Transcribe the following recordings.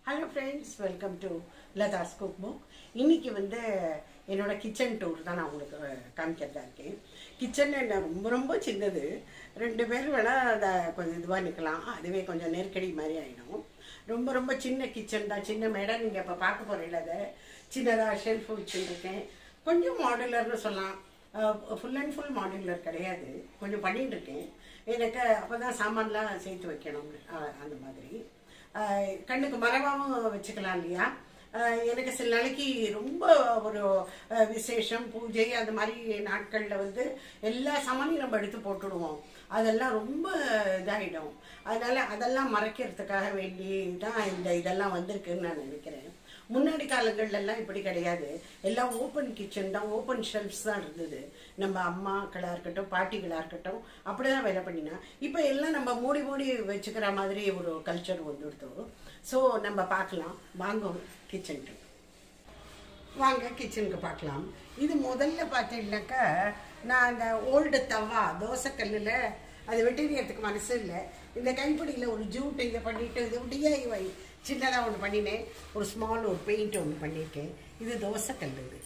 hello friends welcome to Latha's cook book இன்னைக்கு வந்து என்னோட கிச்சன் டூர் தான் நான் உங்களுக்கு காமிக்கிறதா இருக்கேன் கிச்சன் என்ன ரொம்ப ரொம்ப சின்னது ரெண்டு பேர் வேணால் அதை கொஞ்சம் இதுவாக நிற்கலாம் அதுவே கொஞ்சம் நெருக்கடி மாதிரி ஆகிடும் ரொம்ப ரொம்ப சின்ன கிச்சன் தான் சின்ன மேடம் நீங்கள் இப்போ பார்க்க போகிறீங்கள அதை சின்னதாக ஷெல்ஃப் வச்சுருக்கேன் கொஞ்சம் மாடுலர்னு சொல்லலாம் ஃபுல் அண்ட் ஃபுல் மாடுலர் கிடையாது கொஞ்சம் பண்ணிட்டு இருக்கேன் எனக்கு அப்போ தான் சாமான்லாம் சேர்த்து வைக்கணும் அஹ் அந்த மாதிரி அஹ் கண்ணுக்கு மரபாகவும் வச்சுக்கலாம் இல்லையா அஹ் எனக்கு சில நாளைக்கு ரொம்ப ஒரு அஹ், விசேஷம் பூஜை அந்த மாதிரி நாட்களில் வந்து எல்லா சாமானையும் நம்ம எடுத்து போட்டுடுவோம் அதெல்லாம் ரொம்ப இதாகிடும் அதனால அதெல்லாம் மறைக்கிறதுக்காக வேண்டி தான் இந்த இதெல்லாம் வந்திருக்குன்னு நான் நினைக்கிறேன் முன்னாடி காலங்கள்ல எல்லாம் இப்படி கிடையாது எல்லாம் ஓப்பன் கிச்சன் தான் ஓப்பன் ஷெல்ஃப்ஸ் தான் இருந்தது நம்ம அம்மாக்களா இருக்கட்டும் பாட்டிகளா இருக்கட்டும் அப்படிதான் வேலை பண்ணினா இப்போ எல்லாம் நம்ம மூடி மூடி வச்சுக்கிற மாதிரி ஒரு கல்ச்சர் வந்துடுது ஸோ நம்ம பார்க்கலாம் வாங்க கிச்சனுக்கு வாங்க கிச்சனுக்கு பார்க்கலாம் இது முதல்ல பார்த்தீங்கன்னாக்கா நான் அந்த ஓல்டு தவா தோசைக்கல்லில் அது வெட்டிரியத்துக்கு மனசு இல்லை இந்த கைப்பிடியில் ஒரு ஜூட் இதை பண்ணிட்டு இது டிஐவை சின்னதாக ஒன்று பண்ணினேன் ஒரு ஸ்மால் ஒரு பெயிண்ட் ஒன்று பண்ணியிருக்கேன் இது தோசைக்கல் இது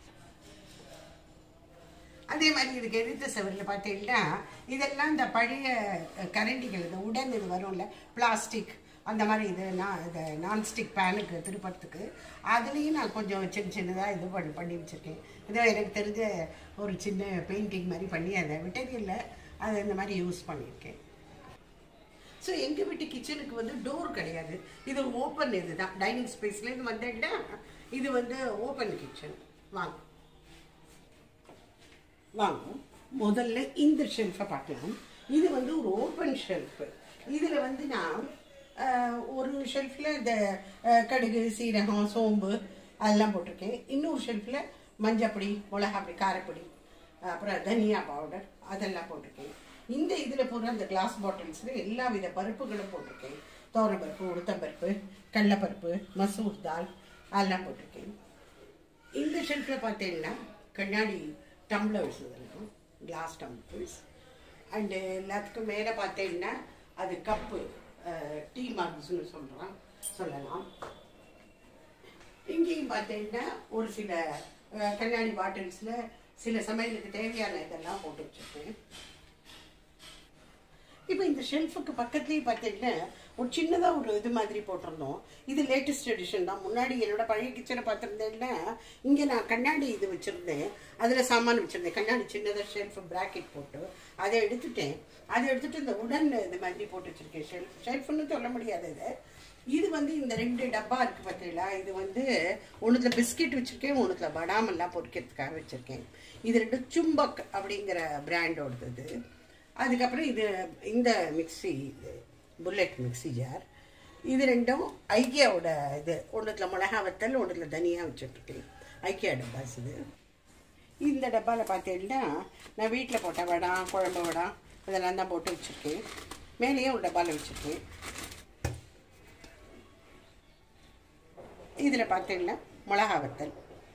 அதே மாதிரி இதுக்கு எதிர்த்த செவரில் பார்த்தீங்கன்னா இதெல்லாம் இந்த பழைய அஹ், கரண்டிகள் இந்த உடன் இது வரும்ல பிளாஸ்டிக் அந்த மாதிரி இது நான் இது நான்ஸ்டிக் பேனுக்கு திருப்பறதுக்கு அதுலேயும் நான் கொஞ்சம் சின்ன சின்னதாக இது பண்ணி பண்ணி வச்சுருக்கேன் இதோ எனக்கு தெரிஞ்ச ஒரு சின்ன பெயிண்டிங் மாதிரி பண்ணி அதை விட்டதில்லை அதை இந்த மாதிரி யூஸ் பண்ணியிருக்கேன் ஸோ எங்கள் வீட்டு கிச்சனுக்கு வந்து டோர் கிடையாது இது ஓப்பன் இது தான் டைனிங் ஸ்பேஸ்லேருந்து வந்தேன்னா இது வந்து ஓப்பன் கிச்சன் வாங்க வாங்க முதல்ல இந்த ஷெல்ஃபை பார்க்கலாம் இது வந்து ஒரு ஓப்பன் ஷெல்ஃபு இதில் வந்து நான் ஆஹ், ஒரு ஷெல்ஃபில் இந்த ஆஹ், கடுகு சீரகம் சோம்பு அதெல்லாம் போட்டிருக்கேன் இன்னொரு ஷெல்ஃபில் மஞ்சப்பொடி மிளகாப்பொடி காரப்பொடி அப்புறம் தனியா பவுடர் அதெல்லாம் போட்டிருக்கேன் இந்த இதில் போடுற அந்த கிளாஸ் பாட்டில்ஸில் எல்லா வித பருப்புகளும் போட்டிருக்கேன் பருப்பு உளுத்தம்பருப்பு கடலப்பருப்பு மசூர் தால் அதெல்லாம் போட்டிருக்கேன் இந்த ஷெல்ஃபில் பார்த்தீங்கன்னா கண்ணாடி டம்ளர்ஸ் இதெல்லாம் கிளாஸ் டம்ளர்ஸ் அண்டு எல்லாத்துக்கும் மேலே பார்த்தீங்கன்னா அது கப்பு டீ மக்ஸ்னு சொல்கிறோம் சொல்லலாம் இங்கேயும் பார்த்தீங்கன்னா ஒரு சில அஹ், கண்ணாடி பாட்டில்ஸில் சில சமையலுக்கு தேவையான இதெல்லாம் போட்டு வச்சுருக்கேன் இப்போ இந்த ஷெல்ஃபுக்கு பக்கத்துலேயே பார்த்தீங்கன்னா ஒரு சின்னதாக ஒரு இது மாதிரி போட்டிருந்தோம் இது லேட்டஸ்ட் எடிஷன் தான் முன்னாடி என்னோட பழைய கிச்சனை பார்த்துருந்தேன்னா இங்கே நான் கண்ணாடி இது வச்சுருந்தேன் அதில் சாமான் வச்சுருந்தேன் கண்ணாடி சின்னதாக ஷெல்ஃப் ப்ராக்கெட் போட்டு அதை எடுத்துட்டேன் அதை எடுத்துட்டு இந்த உடன் இது மாதிரி போட்டு வச்சுருக்கேன் ஷெல்ஃப் ஷெல்ஃப்னு சொல்ல முடியாது இது இது வந்து இந்த ரெண்டு டப்பா இருக்குது பார்த்தீங்களா இது வந்து ஒன்றுத்தில் பிஸ்கெட் வச்சுருக்கேன் ஒன்றுத்தில் படாமெல்லாம் பொரிக்கிறதுக்காக வச்சுருக்கேன் இது ரெண்டு சும்பக் அப்படிங்கிற பிராண்டோடது இது அதுக்கப்புறம் இது இந்த மிக்ஸி இது புல்லட் மிக்ஸி ஜார் இது ரெண்டும் ஐக்கியாவோட இது ஒன்றுத்தில் மிளகா வத்தல் ஒன்றுத்தில் தனியாக வச்சுட்ருக்கேன் ஐக்கியா டப்பாஸ் இது இந்த டப்பாவில் பார்த்தீங்கன்னா நான் வீட்டில் போட்ட வடம் குழம்பு வடம் இதெல்லாம் தான் போட்டு வச்சுருக்கேன் மேலேயே ஒரு டப்பாவில் வச்சுருக்கேன் இதில் பார்த்தீங்கன்னா மிளகா வத்தல்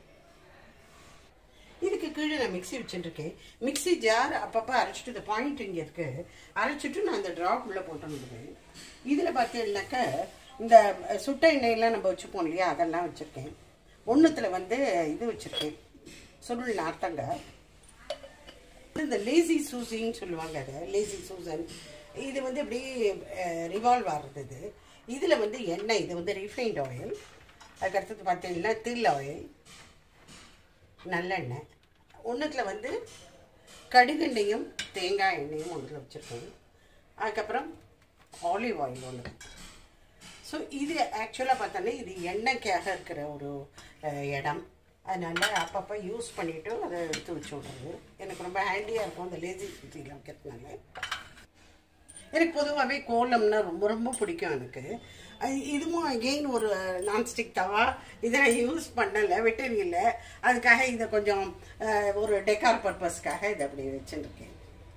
இதுக்கு கீழே நான் மிக்ஸி வச்சுட்டுருக்கேன் மிக்ஸி ஜார் அப்பப்போ அரைச்சிட்டு இந்த பாயிண்ட் இங்கே இருக்கு அரைச்சிட்டு நான் அந்த ட்ராப் உள்ள போட்டு வந்துடுவேன் இதில் பார்த்தீங்கன்னாக்கா இந்த சுட்ட எண்ணெயெல்லாம் நம்ம வச்சுப்போம் இல்லையா அதெல்லாம் வச்சுருக்கேன் ஒன்றுத்தில் வந்து இது வச்சுருக்கேன் சுருள் நார்த்தங்காய் இந்த லேசி சூசின்னு சொல்லுவாங்க அதை லேசி சூசன் இது வந்து இப்படி ரிவால்வ் ஆகிறது இது இதில் வந்து எண்ணெய் இது வந்து ரீஃபைண்ட் ஆயில் அதுக்கடுத்தது பார்த்தீங்கன்னா தில் ஆயில் நல்லெண்ணெய் ஒன்றுத்தில் வந்து கடுகெண்ணெயும் தேங்காய் எண்ணெயும் ஒன்றில் வச்சுருக்கேன் அதுக்கப்புறம் ஆலிவ் ஆயில் ஒன்று ஸோ இது ஆக்சுவலாக பார்த்தோன்னா இது எண்ணெய்க்காக இருக்கிற ஒரு அஹ், இடம் அதனால் அப்பப்போ யூஸ் பண்ணிவிட்டு அதை எடுத்து வச்சு விட்றது எனக்கு ரொம்ப ஹேண்டியாக இருக்கும் அந்த லேசி சுற்றியில் வைக்கிறதுனால எனக்கு பொதுவாகவே கோலம்னா ரொம்ப ரொம்ப பிடிக்கும் எனக்கு அது இதுவும் அகெயின் ஒரு நான்ஸ்டிக் தவா இதை நான் யூஸ் பண்ணலை வெட்டரியல அதுக்காக இதை கொஞ்சம் அஹ், ஒரு டெக்கார் பர்பஸ்க்காக இதை அப்படி வச்சுருக்கேன்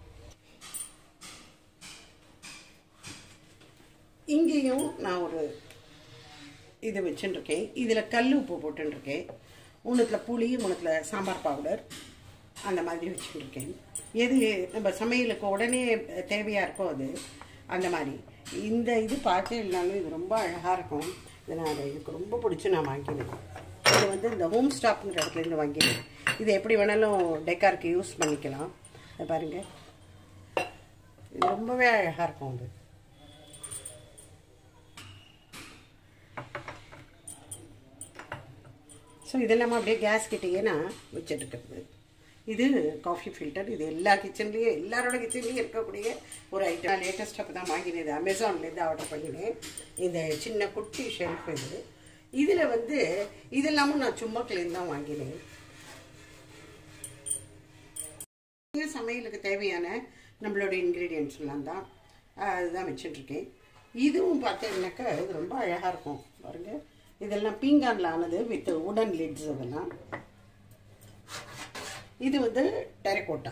இங்கேயும் நான் ஒரு இது வச்சுட்டுருக்கேன் இதில் கல் உப்பு போட்டுருக்கேன் ஒன்றுத்தில் புளி ஒன்றுத்தில் சாம்பார் பவுடர் அந்த மாதிரி வச்சுட்டுருக்கேன் எது நம்ம சமையலுக்கு உடனே தேவையாக இருக்கோ அது அந்த மாதிரி இந்த இது பார்த்து இல்லைனாலும் இது ரொம்ப அழகாக இருக்கும் இது நான் எனக்கு ரொம்ப பிடிச்சி நான் வாங்கினேன் இது வந்து இந்த ஹோம் ஸ்டாப்ங்கிற இடத்துலேருந்து வாங்கினேன் இது எப்படி வேணாலும் டெக்காருக்கு யூஸ் பண்ணிக்கலாம் இதை பாருங்க இது ரொம்பவே அழகாக இருக்கும் அது ஸோ இதெல்லாம் அப்படியே கேஸ் கிட்டேயே நான் வச்சுட்டுருக்கிறது இது காஃபி ஃபில்டர் இது எல்லா கிச்சன்லேயும் எல்லாரோட கிச்சன்லேயும் இருக்கக்கூடிய ஒரு ஐட்டம் நான் லேட்டஸ்ட்டாக இப்போ தான் வாங்கினேன் இது அமேசான்லேருந்து ஆர்டர் பண்ணினேன் இந்த சின்ன குட்டி ஷெல்ஃப் இது இதில் வந்து இதெல்லாமும் நான் சும்மா கிளீன் தான் வாங்கினேன் சமையலுக்கு தேவையான நம்மளோட இன்க்ரீடியன்ஸ் எல்லாம் தான் அதுதான் வச்சுட்டுருக்கேன் இதுவும் பார்த்தீங்கன்னாக்கா இது ரொம்ப அழகாக இருக்கும் பாருங்க இதெல்லாம் பீங்கானில் ஆனது வித் உடன் லிட்ஸ் அதெல்லாம் இது வந்து டெரக்கோட்டா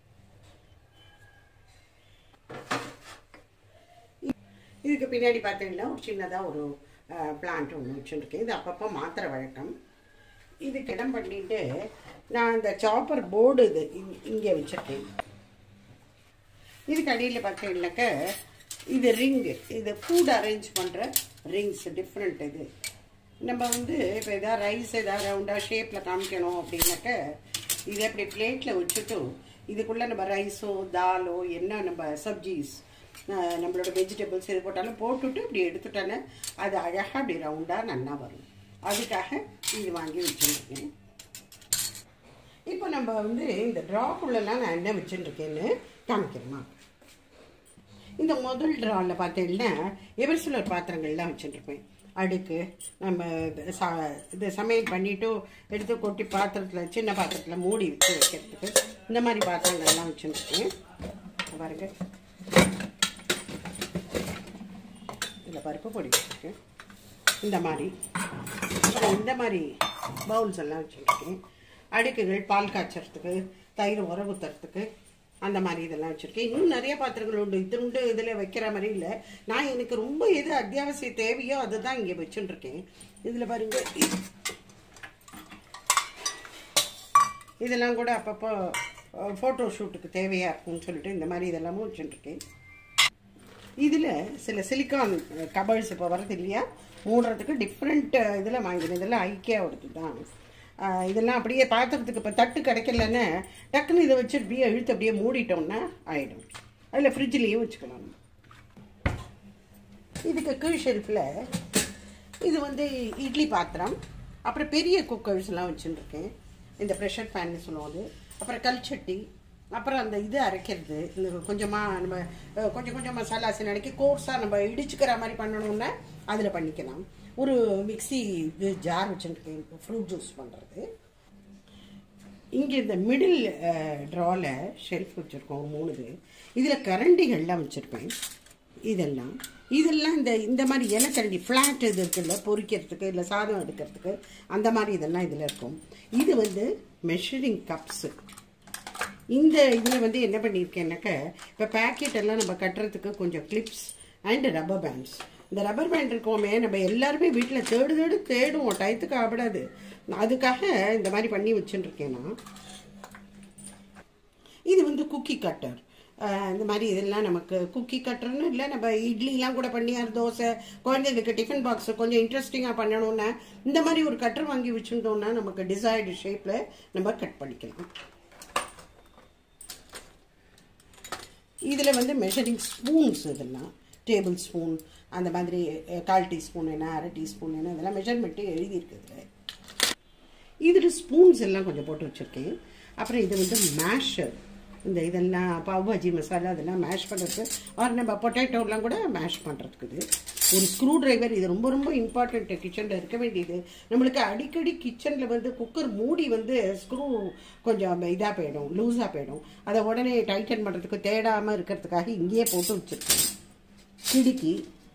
இதுக்கு பின்னாடி பார்த்தீங்கன்னா ஒரு சின்னதாக ஒரு பிளான்ட் ஒன்று வச்சுருக்கேன் இது அப்பப்போ மாத்திர வழக்கம் இதுக்கு இடம் பண்ணிட்டு நான் இந்த சாப்பர் போர்டு இது இங்கே வச்சுருக்கேன் இதுக்கு அடியில் பார்த்தீங்கன்னாக்க இது ரிங்கு இது ஃபுட் அரேஞ்ச் பண்ணுற ரிங்ஸ் டிஃப்ரெண்ட் இது நம்ம வந்து இப்போ எதாவது ரைஸ் எதாவது ரவுண்டாக ஷேப்பில் காமிக்கணும் அப்படின்னாக்க இதை அப்படி பிளேட்டில் வச்சுட்டு இதுக்குள்ளே நம்ம ரைஸோ தாலோ என்ன நம்ம சப்ஜீஸ் நம்மளோட வெஜிடபிள்ஸ் இது போட்டாலும் போட்டுட்டு இப்படி எடுத்துட்டோன்னே அது அழகாக அப்படி ரவுண்டாக நல்லா வரும் அதுக்காக இது வாங்கி வச்சுருக்கேன் இப்போ நம்ம வந்து இந்த ட்ராக்குள்ளெல்லாம் நான் என்ன வச்சுட்டுருக்கேன்னு காமிக்கிறேம்மா இந்த முதல் ட்ராவில் பார்த்தீங்கன்னா எவர்சிலர் பாத்திரங்கள்லாம் வச்சுட்டுருப்பேன் அடுக்கு நம்ம சா இது சமையல் பண்ணிவிட்டு எடுத்து கொட்டி பாத்திரத்தில் சின்ன பாத்திரத்தில் மூடி வச்சு வைக்கிறதுக்கு இந்த மாதிரி பாத்திரங்கள்லாம் வச்சுருக்கேன் பாருங்க இதில் பருப்பு பொடி வச்சுருக்கேன் இந்த மாதிரி அப்புறம் இந்த மாதிரி பவுல்ஸ் எல்லாம் வச்சுருக்கேன் அடுக்குகள் பால் காய்ச்சறதுக்கு தயிர் உர ஊற்றுறதுக்கு அந்த மாதிரி இதெல்லாம் வச்சுருக்கேன் இன்னும் நிறைய பாத்திரங்கள் உண்டு இது உண்டு இதில் வைக்கிற மாதிரி இல்லை நான் எனக்கு ரொம்ப எது அத்தியாவசிய தேவையோ அதுதான் இங்கே வச்சுட்டுருக்கேன் இதில் பாருங்க இதெல்லாம் கூட அப்பப்போ ஃபோட்டோ ஷூட்டுக்கு தேவையாக இருக்கும்னு சொல்லிட்டு இந்த மாதிரி இதெல்லாமும் வச்சுட்டுருக்கேன் இதில் சில சிலிக்கான் கபர்ஸ் இப்போ வரது இல்லையா மூடுறதுக்கு டிஃப்ரெண்ட் இதில் வாங்கினேன் இதெல்லாம் ஐக்கியாவோடது தான் இதெல்லாம் அப்படியே பாத்திரத்துக்கு இப்போ தட்டு கிடைக்கலன்னு டக்குன்னு இதை வச்சு அப்படியே இழுத்து அப்படியே மூடிட்டோம்னா ஆகிடும் அதில் ஃப்ரிட்ஜ்லேயும் வச்சுக்கலாம் இதுக்கு கீழ் ஷெல்ஃபில் இது வந்து இட்லி பாத்திரம் அப்புறம் பெரிய குக்கர்ஸ்லாம் வச்சுருக்கேன் இந்த ப்ரெஷர் பேன்னு சொல்லுவோம் அது அப்புறம் கல்சட்டி அப்புறம் அந்த இது அரைக்கிறது இந்த கொஞ்சமாக நம்ம கொஞ்சம் கொஞ்சம் மசாலாஸ் நினைக்கி கோர்ஸாக நம்ம இடிச்சுக்கிற மாதிரி பண்ணணும்னா அதில் பண்ணிக்கலாம் ஒரு மிக்சி இது ஜார் வச்சுருக்கேன் ஃப்ரூட் ஜூஸ் பண்ணுறது இங்கே இந்த மிடில் ட்ராவில் ஷெல்ஃப் வச்சுருக்கோம் ஒரு மூணு இது இதில் கரண்டிகள்லாம் வச்சுருப்பேன் இதெல்லாம் இதெல்லாம் இந்த இந்த மாதிரி இலக்கரண்டி ஃப்ளாட் இது இருக்குல்ல பொரிக்கிறதுக்கு இல்லை சாதம் எடுக்கிறதுக்கு அந்த மாதிரி இதெல்லாம் இதில் இருக்கும் இது வந்து மெஷரிங் கப்ஸு இந்த இதில் வந்து என்ன பண்ணியிருக்கேன்னாக்க இப்போ பேக்கெட் எல்லாம் நம்ம கட்டுறதுக்கு கொஞ்சம் கிளிப்ஸ் அண்ட் ரப்பர் பேண்ட்ஸ் இந்த ரப்பர் பேண்ட் இருக்கோமே நம்ம எல்லாருமே வீட்டில் தேடு தேடு தேடுவோம் டயத்துக்கு ஆகப்படாது அதுக்காக இந்த மாதிரி பண்ணி வச்சுட்டுருக்கேன் நான் இது வந்து குக்கி கட்டர் இந்த மாதிரி இதெல்லாம் நமக்கு குக்கி கட்டுறன்னு இல்லை நம்ம இட்லிலாம் கூட பண்ணி அது தோசை குழந்தைகளுக்கு டிஃபன் பாக்ஸ் கொஞ்சம் இன்ட்ரெஸ்டிங்காக பண்ணணும்னா இந்த மாதிரி ஒரு கட்டர் வாங்கி வச்சுட்டோம்னா நமக்கு டிசைர்டு ஷேப்பில் நம்ம கட் பண்ணிக்கலாம் இதில் வந்து மெஷரிங் ஸ்பூன்ஸ் இதெல்லாம் டேபிள் ஸ்பூன் அந்த மாதிரி கால் டீஸ்பூன் என்ன அரை டீஸ்பூன் என்ன இதெல்லாம் மெஷர்மெண்ட்டு எழுதியிருக்குதுல இதில் ஸ்பூன்ஸ் எல்லாம் கொஞ்சம் போட்டு வச்சுருக்கேன் அப்புறம் இது வந்து மேஷர் இந்த இதெல்லாம் பாவ் பாஜி மசாலா அதெல்லாம் மேஷ் பண்ணுறதுக்கு ஆர் நம்ம பொட்டேட்டோலாம் கூட மேஷ் பண்ணுறதுக்கு இது ஒரு ஸ்க்ரூ டிரைவர் இது ரொம்ப ரொம்ப இம்பார்ட்டண்ட் கிச்சனில் இருக்க வேண்டியது நம்மளுக்கு அடிக்கடி கிச்சனில் வந்து குக்கர் மூடி வந்து ஸ்க்ரூ கொஞ்சம் இதாக போயிடும் லூஸாக போயிடும் அதை உடனே டைட்டன் பண்ணுறதுக்கு தேடாமல் இருக்கிறதுக்காக இங்கேயே போட்டு வச்சுருக்கேன் கிடுக்கி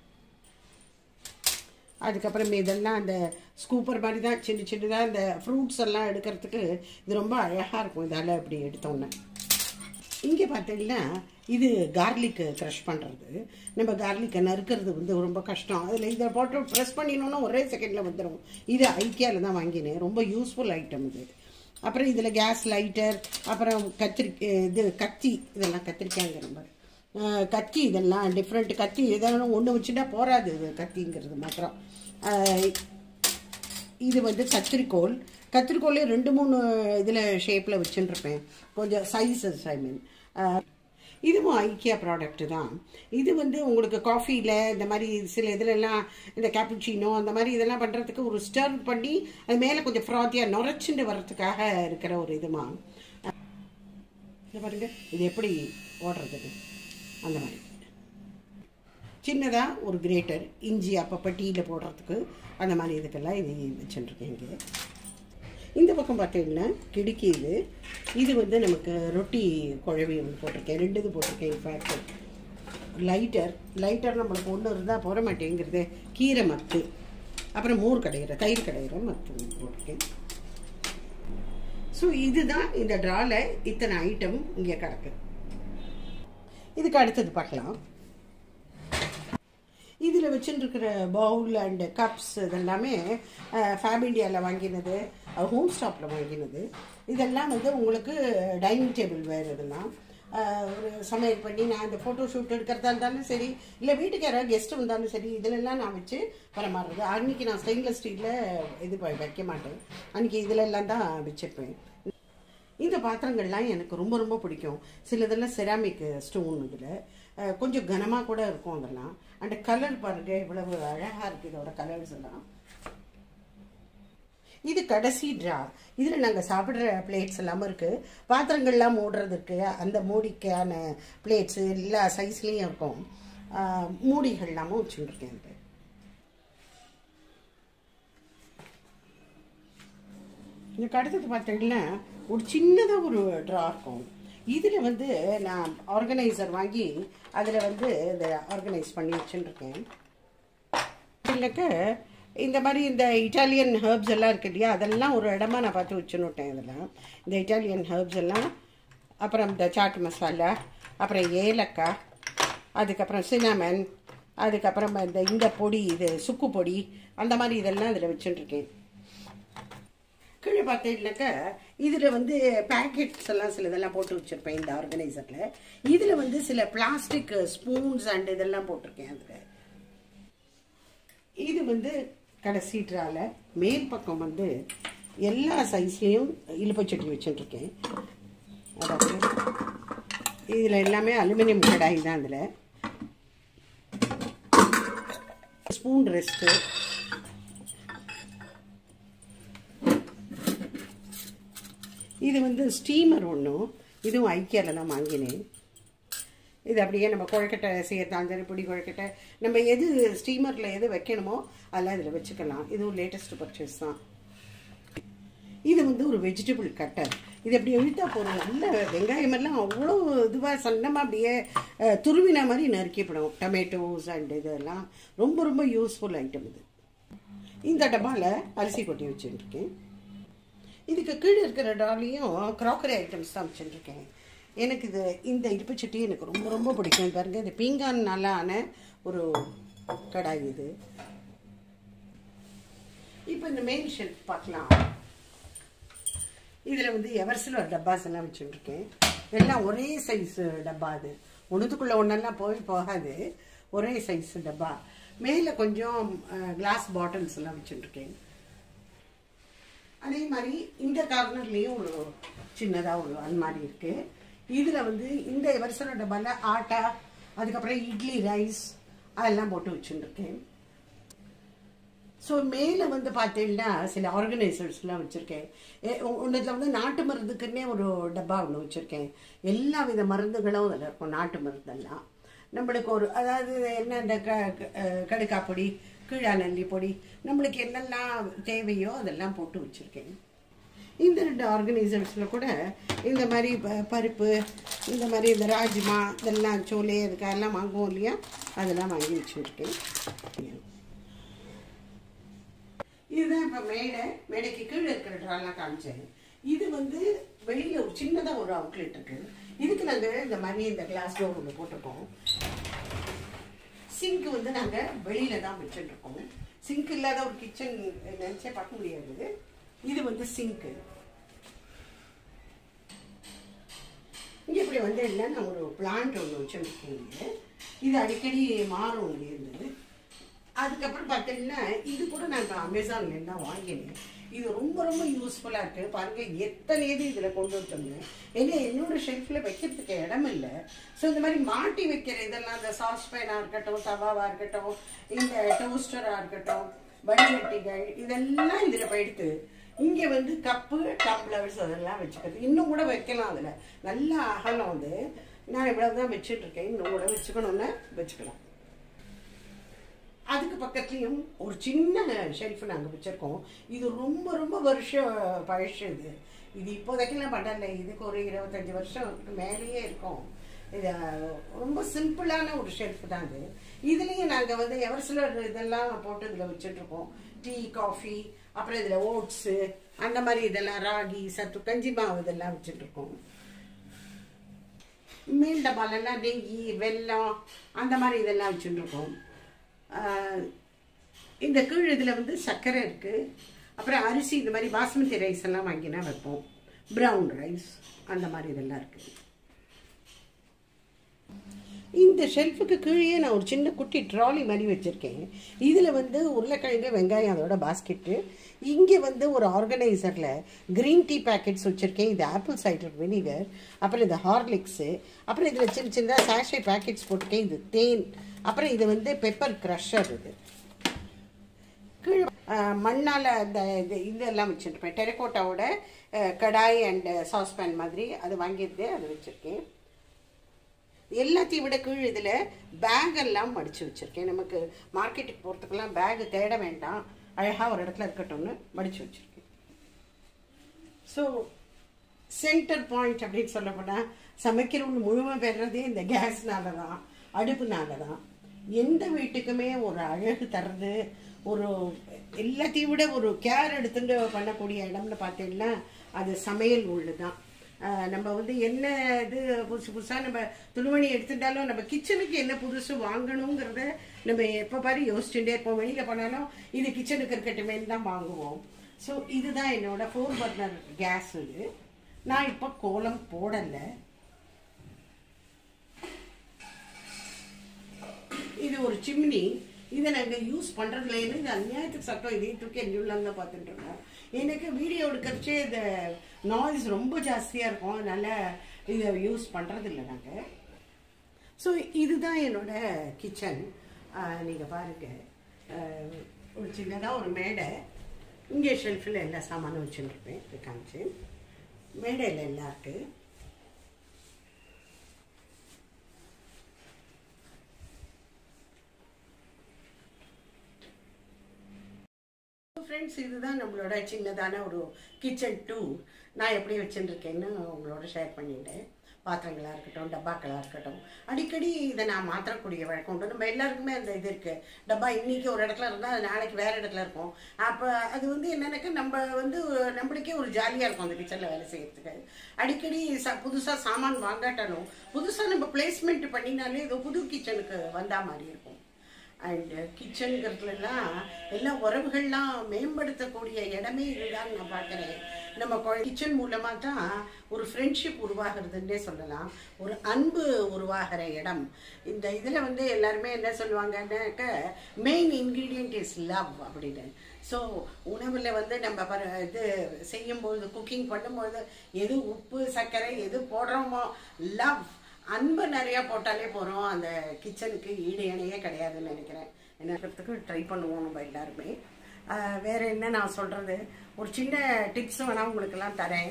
அதுக்கப்புறம் இதெல்லாம் அந்த ஸ்கூப்பர் மாதிரி தான் சின்ன சின்னதாக இந்த ஃப்ரூட்ஸ் எல்லாம் எடுக்கிறதுக்கு இது ரொம்ப அழகாக இருக்கும் இதால் அப்படி எடுத்தோன்னே இங்கே பார்த்தீங்கன்னா இது கார்லிக்கு க்ரஷ் பண்ணுறது நம்ம கார்லிக்கை நறுக்கிறது வந்து ரொம்ப கஷ்டம் அதில் இதை போட்டு ப்ரெஸ் பண்ணினோன்னா ஒரே செகண்டில் வந்துடும் இது ஐக்கியாவில் தான் வாங்கினேன் ரொம்ப யூஸ்ஃபுல் ஐட்டம் இது அப்புறம் இதில் கேஸ் லைட்டர் அப்புறம் கத்திரி இது கத்தி இதெல்லாம் கத்திரிக்காய்ங்க ரொம்ப அஹ், கத்தி இதெல்லாம் டிஃப்ரெண்ட் கத்தி இதெல்லாம் ஒன்று வச்சுட்டா போராது இது கத்திங்கிறது மாத்திரம் அஹ், இது வந்து கத்திரிக்கோல் கத்திரிக்கோலே ரெண்டு மூணு இதில் ஷேப்பில் வச்சுருப்பேன் கொஞ்சம் சைஸஸ் ஐ மீன் இதுவும் ஐக்கியா ப்ராடக்ட் தான் இது வந்து உங்களுக்கு காஃபியில் இந்த மாதிரி சில இதுலலாம் இந்த கேப்புச்சினோ அந்த மாதிரி இதெல்லாம் பண்ணுறதுக்கு ஒரு ஸ்டர் பண்ணி அது மேலே கொஞ்சம் ஃப்ராத்தியாக நுரைச்சுண்டு வர்றதுக்காக இருக்கிற ஒரு இதுமா இது பாருங்க இது எப்படி ஓடுறது அந்த மாதிரி சின்னதாக ஒரு கிரேட்டர் இஞ்சி அப்பப்போ டீயில் போடுறதுக்கு அந்த மாதிரி இதுக்கெல்லாம் இது வச்சுட்டுருக்கேன் இங்கே இந்த பக்கம் பார்த்தீங்கன்னா கிடுக்கி இது இது வந்து நமக்கு ரொட்டி குழவி ஒன்று போட்டிருக்கேன் ரெண்டு இது போட்டிருக்கேன் இன்ஃபேக்ட் லைட்டர் லைட்டர் நம்மளுக்கு ஒன்று இருந்தால் போட மாட்டேங்கிறது கீரை மத்து அப்புறம் மோர் கடையிற தயிர் கடையிற மத்து ஒண்ணு போட்டிருக்கேன் ஸோ இதுதான் இந்த ட்ரால இத்தனை ஐட்டம் இங்கே கிடக்கு இதுக்கு அடுத்தது பார்க்கலாம் இதில் வச்சுருக்கிற பவுல் அண்டு கப்ஸ் இதெல்லாமே ஃபேப் இண்டியாவில் வாங்கினது ஹோம் ஸ்டாப்பில் வாங்கினது இதெல்லாம் வந்து உங்களுக்கு டைனிங் டேபிள் வேறு இதெல்லாம் அஹ், ஒரு சமையல் பண்ணி நான் இந்த ஃபோட்டோ ஷூட் எடுக்கிறதா இருந்தாலும் சரி இல்லை வீட்டுக்கு யாராவது கெஸ்ட் வந்தாலும் சரி இதிலெல்லாம் நான் வச்சு பரமாறுறது அன்றைக்கி நான் ஸ்டெயின்லெஸ் ஸ்டீலில் இது ப- வைக்க மாட்டேன் அன்றைக்கி இதிலெல்லாம் தான் வச்சுருப்பேன் இந்த பாத்திரங்கள்லாம் எனக்கு ரொம்ப ரொம்ப பிடிக்கும் சிலதெல்லாம் செராமிக் ஸ்டோன் இதில் கொஞ்சம் கனமாக கூட இருக்கும் அதெல்லாம் அந்த கலர் பாருங்க இவ்வளவு அழகாக இருக்குது இதோட கலர்ஸ் எல்லாம் இது கடைசி ட்ரா இதில் நாங்கள் சாப்பிட்ற பிளேட்ஸ் எல்லாமே இருக்குது பாத்திரங்கள்லாம் மூடுறதுக்கு அந்த மூடிக்கான பிளேட்ஸு எல்லா சைஸ்லேயும் இருக்கும் ஆஹ் மூடிகள் எல்லாமும் வச்சுருக்கேன் இது இதுக்கு அடுத்தது பார்த்தீங்கன்னா ஒரு சின்னதாக ஒரு ட்ரா இருக்கும் இதில் வந்து நான் ஆர்கனைசர் வாங்கி அதில் வந்து இதை ஆர்கனைஸ் பண்ணி வச்சுருக்கேன் இல்லைக்க இந்த மாதிரி இந்த இட்டாலியன் ஹெர்ப்ஸ் எல்லாம் இருக்கு இல்லையா அதெல்லாம் ஒரு இடமா நான் பார்த்து வச்சுன்னுட்டேன் இதெல்லாம் இந்த இட்டாலியன் ஹெர்ப்ஸ் எல்லாம் அப்புறம் இந்த சாட் மசாலா அப்புறம் ஏலக்காய் அதுக்கப்புறம் சினமன் அதுக்கப்புறம் இந்த இந்த பொடி இது சுக்கு பொடி அந்த மாதிரி இதெல்லாம் இதில் வச்சுட்டுருக்கேன் கீழே பார்த்தீங்கன்னாக்கா இதில் வந்து பேக்கெட்ஸ் எல்லாம் சில இதெல்லாம் போட்டு வச்சுருப்பேன் இந்த ஆர்கனைசரில் இதில் வந்து சில பிளாஸ்டிக் ஸ்பூன்ஸ் அண்ட் இதெல்லாம் போட்டிருக்கேன் அதில் இது வந்து கடைசி ட்ரால மேல் பக்கம் வந்து எல்லா சைஸ்லேயும் இலுப்பச்சட்டி வச்சுட்டுருக்கேன் அதாவது இதில் எல்லாமே அலுமினியம் கடாய் தான் இதில் ஸ்பூன் ரெஸ்ட்டு இது வந்து ஸ்டீமர் ஒன்றும் இதுவும் ஐக்கியாவில் தான் வாங்கினேன் இது அப்படியே நம்ம குழக்கட்டை செய்யறதாலும் சரி பிடி குழக்கட்டை நம்ம எது ஸ்டீமரில் எது வைக்கணுமோ அதெல்லாம் இதில் வச்சுக்கலாம் இதுவும் லேட்டஸ்ட் பர்ச்சேஸ் தான் இது வந்து ஒரு வெஜிடபிள் கட்டர் இது அப்படி இழுத்தா போதும் நல்ல வெங்காயம் எல்லாம் அவ்வளோ இதுவாக சன்னமாக அப்படியே அஹ், துருவின மாதிரி நறுக்கிப்படும் டொமேட்டோஸ் அண்ட் இதெல்லாம் ரொம்ப ரொம்ப யூஸ்ஃபுல் ஐட்டம் இது இந்த டப்பாவில் அரிசி கொட்டி வச்சுருக்கேன் இதுக்கு கீழே இருக்கிற டாலியும் க்ராக்கரி ஐட்டம்ஸ் தான் வச்சுருக்கேன் எனக்கு இது இந்த இடுப்புச்சட்டி எனக்கு ரொம்ப ரொம்ப பிடிக்கும் பாருங்க இது பீங்கான்னால ஆன ஒரு கடாய் இது இப்போ இந்த மெயின் ஷெல்ஃப் பார்க்கலாம் இதில் வந்து எவர்சிலர் டப்பாஸ் எல்லாம் வச்சுருக்கேன் எல்லாம் ஒரே சைஸ் டப்பா அது ஒன்றுத்துக்குள்ளே ஒன்றெல்லாம் போய் போகாது ஒரே சைஸ் டப்பா மேலே கொஞ்சம் கிளாஸ் பாட்டில்ஸ் எல்லாம் வச்சுருக்கேன் அதே மாதிரி இந்த கார்னர்லேயும் ஒரு சின்னதாக ஒரு அல்மாரி இருக்கு இதில் வந்து இந்த வருஷம் டப்பாவில் ஆட்டா அதுக்கப்புறம் இட்லி ரைஸ் அதெல்லாம் போட்டு வச்சுருக்கேன் ஸோ மேலே வந்து பார்த்தீங்கன்னா சில ஆர்கனைசர்ஸ்லாம் வச்சுருக்கேன் ஒன்றுத்தில் வந்து நாட்டு மருந்துக்குன்னே ஒரு டப்பா ஒன்று வச்சுருக்கேன் எல்லா வித மருந்துகளும் அதில் இருக்கும் நாட்டு மருந்தெல்லாம் நம்மளுக்கு ஒரு அதாவது என்ன இந்த க க- அஹ் கடுக்கா பொடி கீழா நல்லி பொடி நம்மளுக்கு என்னெல்லாம் தேவையோ அதெல்லாம் போட்டு வச்சுருக்கேன் இந்த ரெண்டு ஆர்கனைசர்ஸில் கூட இந்த மாதிரி ப- பருப்பு இந்த மாதிரி இந்த ராஜ்மா இதெல்லாம் சோலே அதுக்கெல்லாம் வாங்குவோம் இல்லையா அதெல்லாம் வாங்கி வச்சுருக்கேன் இதுதான் இப்போ மேடை மேடைக்கு கீழே இருக்கிற ட்ராலாம் காமிச்சேன் இது வந்து வெளியில் ஒரு சின்னதாக ஒரு அவுட்லெட் இருக்கு இதுக்கு நாங்கள் இந்த மாதிரி இந்த கிளாஸ் டோர் ஒன்று போட்டிருக்கோம் சிங்க் வந்து நாங்கள் வெளியில தான் வச்சுருக்கோம் சிங்க் இல்லாத ஒரு கிச்சன் நினச்சே பார்க்க முடியாது இது வந்து சிங்க்கு இங்கே இப்படி வந்து இல்லை நான் ஒரு பிளான்ட் ஒன்று வச்சுருக்கேன் இது அடிக்கடி மாறும் இங்கேருந்து அதுக்கப்புறம் பார்த்தீங்கன்னா இது கூட நான் இப்போ அமேசான்லேருந்து தான் வாங்கினேன் இது ரொம்ப ரொம்ப யூஸ்ஃபுல்லாக இருக்குது பாருங்கள் எத்தனை இது இதில் கொண்டு வந்தோங்க ஏன்னா என்னோட ஷெல்ஃபில் வைக்கிறதுக்கு இடம் இல்லை ஸோ இந்த மாதிரி மாட்டி வைக்கிற இதெல்லாம் இந்த சாஸ்பேனாக இருக்கட்டும் தவாவாக இருக்கட்டும் இந்த டோஸ்டராக இருக்கட்டும் வடிகட்டிகள் இதெல்லாம் இதில் போயிடுத்து இங்கே வந்து கப்பு டம்ளர்ஸ் அதெல்லாம் வச்சுக்கிறது இன்னும் கூட வைக்கலாம் அதில் நல்லா அகலம் வந்து நான் இவ்வளவு தான் வச்சுட்டு இருக்கேன் இன்னும் கூட வச்சுக்கணும்னு வச்சுக்கலாம் அதுக்கு பக்கத்துலயும் ஒரு சின்ன ஷெல்ஃப் நாங்கள் வச்சிருக்கோம் இது ரொம்ப ரொம்ப வருஷம் பழசு இது இப்போதைக்கெல்லாம் பண்ணல இதுக்கு ஒரு இருபத்தஞ்சு வருஷம் மேலேயே இருக்கும் இது ரொம்ப சிம்பிளான ஒரு ஷெல்ஃப் தான் இது இதுலேயும் நாங்கள் வந்து எவர்சிலர் இதெல்லாம் போட்டு இதில் வச்சுட்ருக்கோம் டீ காஃபி அப்புறம் இதில் ஓட்ஸு அந்த மாதிரி இதெல்லாம் ராகி சத்து கஞ்சி மாவு இதெல்லாம் வச்சுட்ருக்கோம் மீன் டப்பாலெல்லாம் நெய் வெல்லம் அந்த மாதிரி இதெல்லாம் வச்சுட்டுருக்கோம் இந்த கீழ் இதில் வந்து சர்க்கரை இருக்குது அப்புறம் அரிசி இந்த மாதிரி பாஸ்மதி ரைஸ் எல்லாம் வாங்கினா வைப்போம் ப்ரௌன் ரைஸ் அந்த மாதிரி இதெல்லாம் இருக்குது இந்த ஷெல்ஃபுக்கு கீழே நான் ஒரு சின்ன குட்டி ட்ராலி மாதிரி வச்சுருக்கேன் இதில் வந்து உருளைக்கிழங்கு வெங்காயம் அதோட பாஸ்கெட்டு இங்கே வந்து ஒரு ஆர்கனைசரில் க்ரீன் டீ பேக்கெட்ஸ் வச்சுருக்கேன் இது ஆப்பிள் சைடர் வினிகர் அப்புறம் இது ஹார்லிக்ஸு அப்புறம் இதில் சின்ன சின்னதாக சாஷே பேக்கெட்ஸ் போட்டிருக்கேன் இது தேன் அப்புறம் இது வந்து பெப்பர் க்ரஷர் இது கீழே மண்ணால் அந்த இது இதெல்லாம் வச்சுருப்பேன் டெரக்கோட்டாவோட கடாய் அண்ட் சாஸ்பேன் மாதிரி அது வாங்கியிருந்து அதை வச்சுருக்கேன் எல்லாத்தையும் விட கீழ் இதில் பேக் எல்லாம் மடித்து வச்சுருக்கேன் நமக்கு மார்க்கெட்டுக்கு போகிறதுக்கெல்லாம் பேகு தேட வேண்டாம் அழகாக ஒரு இடத்துல இருக்கட்டும்னு மடித்து வச்சுருக்கேன் ஸோ சென்டர் பாயிண்ட் அப்படின்னு சொல்ல போனால் சமைக்கிறவங்க முழுமை பெறுறதே இந்த கேஸ்னால தான் அடுப்புனால தான் எந்த வீட்டுக்குமே ஒரு அழகு தர்றது ஒரு எல்லாத்தையும் விட ஒரு கேர் எடுத்துட்டு பண்ணக்கூடிய இடம்னு பார்த்தீங்கன்னா அது சமையல் உள்ளு தான் நம்ம வந்து என்ன இது புதுசு புதுசாக நம்ம துணிமணி எடுத்துட்டாலும் நம்ம கிச்சனுக்கு என்ன புதுசு வாங்கணுங்கிறத நம்ம எப்போ பாரு யோசிச்சுட்டே இருப்போம் வெளியில் போனாலும் இது கிச்சனுக்கு இருக்கட்டுமேனு தான் வாங்குவோம் ஸோ இதுதான் என்னோட ஃபோர் பர்னர் கேஸ் இது நான் இப்போ கோலம் போடலை இது ஒரு சிம்னி இதை நாங்கள் யூஸ் பண்ணுறதுலேருந்து இது அநியாயத்துக்கு சட்டம் இதையும் தூக்கி எல்லாம் தான் பார்த்துட்டு இருக்கோம் எனக்கு வீடியோ எடுக்கிறச்சே இந்த நாய்ஸ் ரொம்ப ஜாஸ்தியாக இருக்கும் அதனால் இதை யூஸ் பண்ணுறதில்ல நாங்கள் ஸோ இதுதான் என்னோட கிச்சன் நீங்கள் பாருங்கள் ஒரு சின்னதாக ஒரு மேடை இங்கே ஷெல்ஃபில் எல்லா சாமானும் வச்சுருப்பேன் இது காமிச்சு மேடையில் எல்லாம் இருக்குது ஃப்ரெண்ட்ஸ் இதுதான் நம்மளோட சின்னதான ஒரு கிச்சன் டூர் நான் எப்படி வச்சுருக்கேன்னு உங்களோட ஷேர் பண்ணிட்டேன் பாத்திரங்களாக இருக்கட்டும் டப்பாக்களாக இருக்கட்டும் அடிக்கடி இதை நான் மாற்றக்கூடிய வழக்கம் உண்டு நம்ம எல்லாருக்குமே அந்த இது இருக்குது டப்பா இன்னைக்கு ஒரு இடத்துல இருந்தால் அது நாளைக்கு வேறு இடத்துல இருக்கும் அப்போ அது வந்து என்னென்னாக்கா நம்ம வந்து நம்மளுக்கே ஒரு ஜாலியாக இருக்கும் அந்த கிச்சனில் வேலை செய்யறதுக்கு அடிக்கடி ச புதுசாக சாமான் வாங்காட்டாலும் புதுசாக நம்ம பிளேஸ்மெண்ட் பண்ணினாலே ஏதோ புது கிச்சனுக்கு வந்தா மாதிரி இருக்கும் அண்டு கிச்சனுங்கிறதுலாம் எல்லா உறவுகள்லாம் மேம்படுத்தக்கூடிய இடமே இதுதான் நான் பார்க்குறேன் நம்ம கிச்சன் மூலமாக தான் ஒரு ஃப்ரெண்ட்ஷிப் உருவாகிறதுன்னே சொல்லலாம் ஒரு அன்பு உருவாகிற இடம் இந்த இதில் வந்து எல்லாருமே என்ன சொல்லுவாங்கன்னாக்க மெயின் இன்க்ரீடியன்ட் இஸ் லவ் அப்படின்னு ஸோ உணவில் வந்து நம்ம பர இது செய்யும்போது குக்கிங் பண்ணும்போது எது உப்பு சர்க்கரை எது போடுறோமோ லவ் அன்பை நிறையா போட்டாலே போகிறோம் அந்த கிச்சனுக்கு ஈடு இணையே கிடையாதுன்னு நினைக்கிறேன் என்னக்கிறதுக்கு ட்ரை பண்ணுவோம் நம்ம எல்லாருமே வேறு என்ன நான் சொல்கிறது ஒரு சின்ன டிப்ஸ் வேணால் உங்களுக்கெல்லாம் தரேன்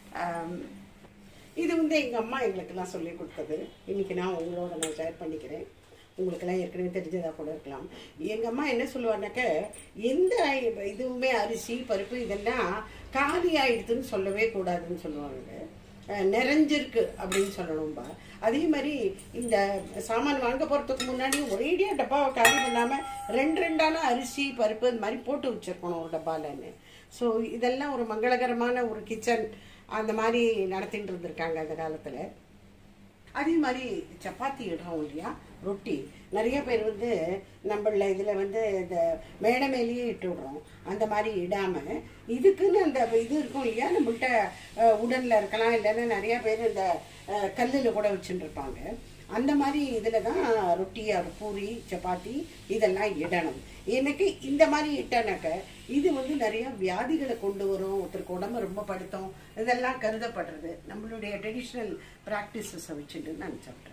இது வந்து எங்கள் அம்மா எங்களுக்கெல்லாம் சொல்லி கொடுத்தது இன்றைக்கி நான் உங்களோட நான் ஷேர் பண்ணிக்கிறேன் உங்களுக்கெல்லாம் ஏற்கனவே தெரிஞ்சதாக கூட இருக்கலாம் எங்கள் அம்மா என்ன சொல்லுவாருனாக்க எந்த இதுவுமே அரிசி பருப்பு இதெல்லாம் காலி ஆயிடுதுன்னு சொல்லவே கூடாதுன்னு சொல்லுவாங்க நிறைஞ்சிருக்கு அப்படின்னு சொல்லணும்பா அதே மாதிரி இந்த சாமான் வாங்க போகிறதுக்கு முன்னாடி ஒரேடியாக டப்பாவை காலி பண்ணாமல் ரெண்டு ரெண்டான அரிசி பருப்பு இந்த மாதிரி போட்டு வச்சுருக்கணும் ஒரு டப்பாலன்னு ஸோ இதெல்லாம் ஒரு மங்களகரமான ஒரு கிச்சன் அந்த மாதிரி நடத்திட்டு இருந்திருக்காங்க அந்த காலத்தில் அதே மாதிரி சப்பாத்தி இடுறோம் இல்லையா ரொட்டி நிறைய பேர் வந்து நம்மள இதில் வந்து இந்த மேடை மேலேயே இட்டு விடுறோம் அந்த மாதிரி இடாமல் இதுக்குன்னு அந்த இது இருக்கும் இல்லையா நம்மள்கிட்ட உடனில் இருக்கலாம் இல்லைன்னா நிறைய பேர் இந்த கல்லில் கூட வச்சுட்டு இருப்பாங்க அந்த மாதிரி இதில் தான் ரொட்டி அது பூரி சப்பாத்தி இதெல்லாம் இடணும் எனக்கு இந்த மாதிரி இட்டனாக்க இது வந்து நிறைய வியாதிகளை கொண்டு வரும் ஒருத்தருக்கு உடம்பு ரொம்ப படுத்தும் இதெல்லாம் கருதப்படுறது நம்மளுடைய ட்ரெடிஷ்னல் ப்ராக்டிசஸை வச்சுட்டு நான் சொல்கிறேன்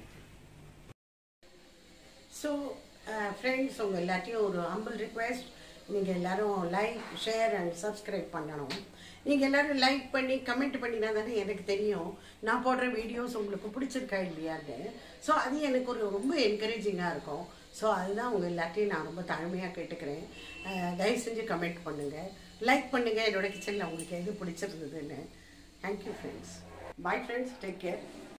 ஸோ ஃப்ரெண்ட்ஸ் உங்கள் எல்லாத்தையும் ஒரு ஹம்பிள் ரிக்வெஸ்ட் நீங்கள் எல்லாரும் லைக் ஷேர் அண்ட் சப்ஸ்கிரைப் பண்ணணும் நீங்கள் எல்லாரும் லைக் பண்ணி கமெண்ட் பண்ணினா தானே எனக்கு தெரியும் நான் போடுற வீடியோஸ் உங்களுக்கு பிடிச்சிருக்கா இல்லையான்னு ஸோ அது எனக்கு ஒரு ரொம்ப என்கரேஜிங்காக இருக்கும் ஸோ அதுதான் உங்கள் எல்லாத்தையும் நான் ரொம்ப தாழ்மையாக கேட்டுக்கிறேன் அஹ், தயவு செஞ்சு கமெண்ட் பண்ணுங்கள் லைக் பண்ணுங்கள் என்னோட கிச்சனில் உங்களுக்கு எது பிடிச்சிருந்ததுன்னு thank you friends bye friends take care